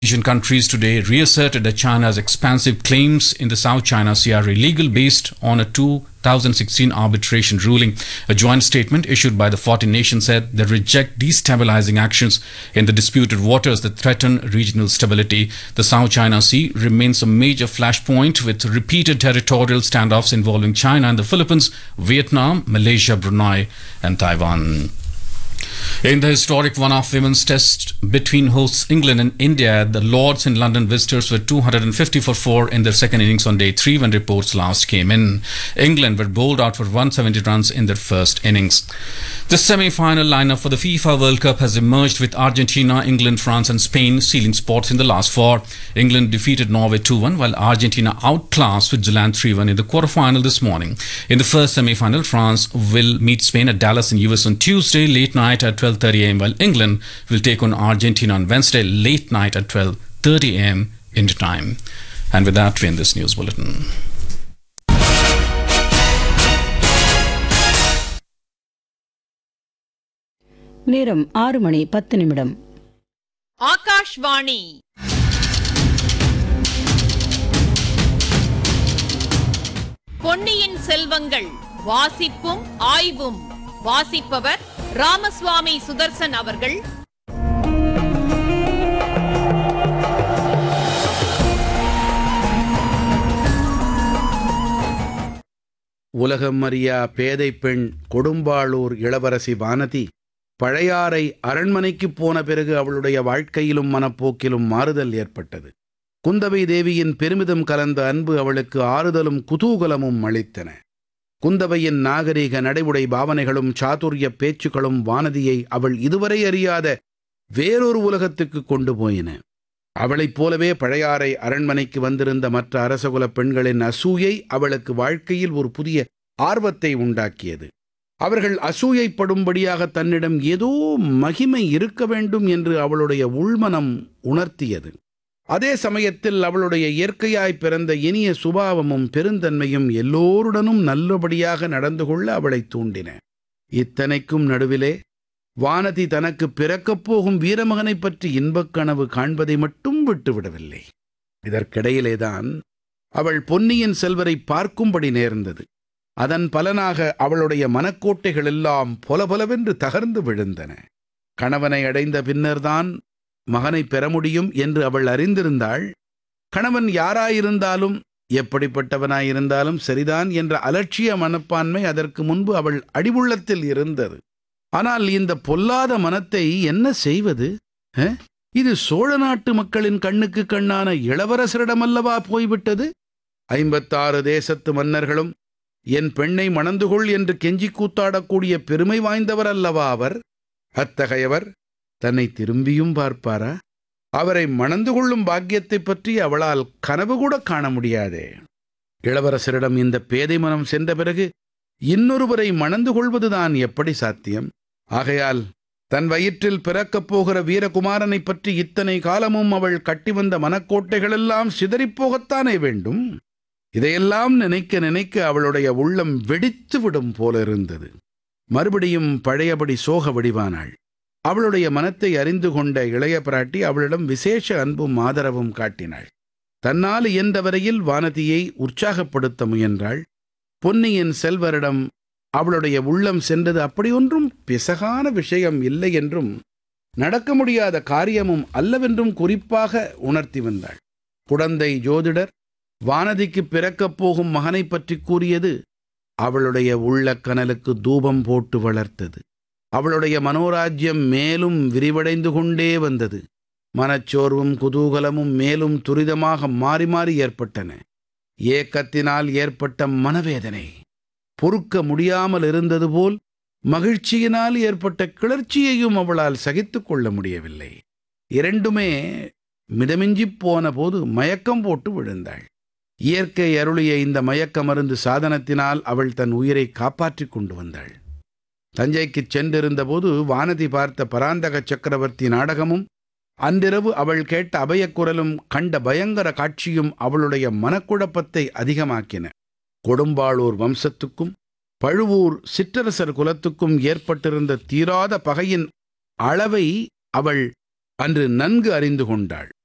Asian countries today reasserted that China's expansive claims in the South China Sea are illegal based on a 2016 arbitration ruling. A joint statement issued by the 14 nations said they reject destabilizing actions in the disputed waters that threaten regional stability. The South China Sea remains a major flashpoint with repeated territorial standoffs involving China and the Philippines, Vietnam, Malaysia, Brunei, and Taiwan. In the historic one-off women's test between hosts England and India, the Lords in London visitors were 250 for 4 in their second innings on day 3 when reports last came in. England were bowled out for 170 runs in their first innings. The semi-final lineup for the FIFA World Cup has emerged with Argentina, England, France and Spain sealing spots in the last four. England defeated Norway 2-1 while Argentina outclassed Switzerland 3-1 in the quarterfinal this morning. In the first semi-final, France will meet Spain at Dallas in US on Tuesday late night at 12:30 a.m. while England will take on Argentina on Wednesday late night at 12:30 a.m. India time. And with that, we end this news bulletin. நேரம் ஆறு மணி பத்து நிமிடம் ஆகாஷ்வாணி பொன்னியின் செல்வங்கள் வாசிப்பும் ஆய்வும் வாசிப்பவர் ராமசுவாமி சுதர்சன் அவர்கள் உலகம் அறியா பேதை பெண் கொடும்பாளூர் இளவரசி வானதி பழையாறை அரண்மனைக்குப் போன பிறகு அவளுடைய வாழ்க்கையிலும் மனப்போக்கிலும் மாறுதல் ஏற்பட்டது குந்தவை தேவியின் பெருமிதம் கலந்த அன்பு அவளுக்கு ஆறுதலும் குதூகலமும் அளித்தன குந்தவையின் நாகரிக நடைமுறை பாவனைகளும் சாதுரிய பேச்சுக்களும் வானதியை அவள் இதுவரை அறியாத வேறொரு உலகத்துக்கு கொண்டு போயின அவளைப் போலவே பழையாறை அரண்மனைக்கு வந்திருந்த மற்ற அரசகுலப் பெண்களின் அசூயை அவளுக்கு வாழ்க்கையில் ஒரு புதிய ஆர்வத்தை உண்டாக்கியது அவர்கள் அசூயைப்படும்படியாக தன்னிடம் ஏதோ மகிமை இருக்க வேண்டும் என்று அவளுடைய உள்மனம் உணர்த்தியது அதே சமயத்தில் அவளுடைய இயற்கையாய் பிறந்த இனிய சுபாவமும் பெருந்தன்மையும் எல்லோருடனும் நல்லபடியாக நடந்து கொள்ள அவளை தூண்டின இத்தனைக்கும் நடுவிலே வானதி தனக்கு பிறக்கப் போகும் வீரமகனைப் பற்றி இன்பக் கனவு காண்பதை மட்டும் விட்டுவிடவில்லை இதற்கிடையிலேதான் அவள் பொன்னியின் செல்வரை பார்க்கும்படி நேர்ந்தது அதன் பலனாக அவளுடைய மனக்கோட்டைகள் எல்லாம் பொலபொலவென்று தகர்ந்து விழுந்தன கணவனை அடைந்த பின்னர்தான் மகனை பெற முடியும் என்று அவள் அறிந்திருந்தாள் கணவன் யாராயிருந்தாலும் எப்படிப்பட்டவனாயிருந்தாலும் சரிதான் என்ற அலட்சிய மனப்பான்மை அதற்கு முன்பு அவள் அடிவுள்ளத்தில் இருந்தது ஆனால் இந்த பொல்லாத மனத்தை என்ன செய்வது அஹ்? இது சோழ நாட்டு மக்களின் கண்ணுக்கு கண்ணான இளவரசரிடமல்லவா போய்விட்டது ஐம்பத்தாறு தேசத்து மன்னர்களும் என் பெண்ணை மணந்து கொள் என்று கெஞ்சி கூத்தாடக்கூடிய பெருமை வாய்ந்தவர் அல்லவா அவர் அத்தகையவர் தன்னை திரும்பியும் பார்ப்பாரா அவரை மணந்து கொள்ளும் பாக்கியத்தைப் பற்றி அவளால் கனவு கூட காண முடியாதே இளவரசரிடம் இந்த பேதை மனம் சென்ற பிறகு இன்னொருவரை மணந்து கொள்வதுதான் எப்படி சாத்தியம் ஆகையால் தன் வயிற்றில் பிறக்கப் போகிற வீரகுமாரனைப் பற்றி இத்தனை காலமும் அவள் கட்டி வந்த மனக்கோட்டைகளெல்லாம் சிதறிப்போகத்தானே வேண்டும் இதையெல்லாம் நினைக்க நினைக்க அவளுடைய உள்ளம் வெடித்து விடும் போல இருந்தது மறுபடியும் பழையபடி சோக வடிவானாள் அவளுடைய மனத்தை அறிந்து கொண்ட இளைய பிராட்டி அவளிடம் விசேஷ அன்பும் ஆதரவும் காட்டினாள் தன்னால் இயன்றவரையில் வானதியை உற்சாகப்படுத்த முயன்றாள் பொன்னியின் செல்வரிடம் அவளுடைய உள்ளம் சென்றது அப்படியொன்றும் பிசகான விஷயம் இல்லை என்றும் நடக்க முடியாத காரியமும் அல்லவென்றும் குறிப்பாக உணர்த்தி வந்தாள் குடந்தை ஜோதிடர் வானதிக்கு பிறக்கப் போகும் மகனைப் பற்றி கூறியது அவளுடைய உள்ள கனலுக்கு தூபம் போட்டு வளர்த்தது அவளுடைய மனோராஜ்யம் மேலும் விரிவடைந்து கொண்டே வந்தது மனச்சோர்வும் குதூகலமும் மேலும் துரிதமாக மாறி மாறி ஏற்பட்டன ஏக்கத்தினால் ஏற்பட்ட மனவேதனை பொறுக்க முடியாமல் இருந்தது போல் மகிழ்ச்சியினால் ஏற்பட்ட கிளர்ச்சியையும் அவளால் சகித்துக் கொள்ள முடியவில்லை இரண்டுமே மிதமிஞ்சிப் போன போது மயக்கம் போட்டு விழுந்தாள் இயற்கை அருளிய இந்த மயக்க மருந்து சாதனத்தினால் அவள் தன் உயிரை காப்பாற்றிக் கொண்டு வந்தாள் தஞ்சைக்குச் சென்றிருந்தபோது வானதி பார்த்த பராந்தக சக்கரவர்த்தி நாடகமும் அன்றிரவு அவள் கேட்ட அபயக்குரலும் கண்ட பயங்கர காட்சியும் அவளுடைய மனக்குழப்பத்தை அதிகமாக்கின கொடும்பாளூர் வம்சத்துக்கும் பழுவூர் சிற்றரசர் குலத்துக்கும் ஏற்பட்டிருந்த தீராத பகையின் அளவை அவள் அன்று நன்கு அறிந்து கொண்டாள்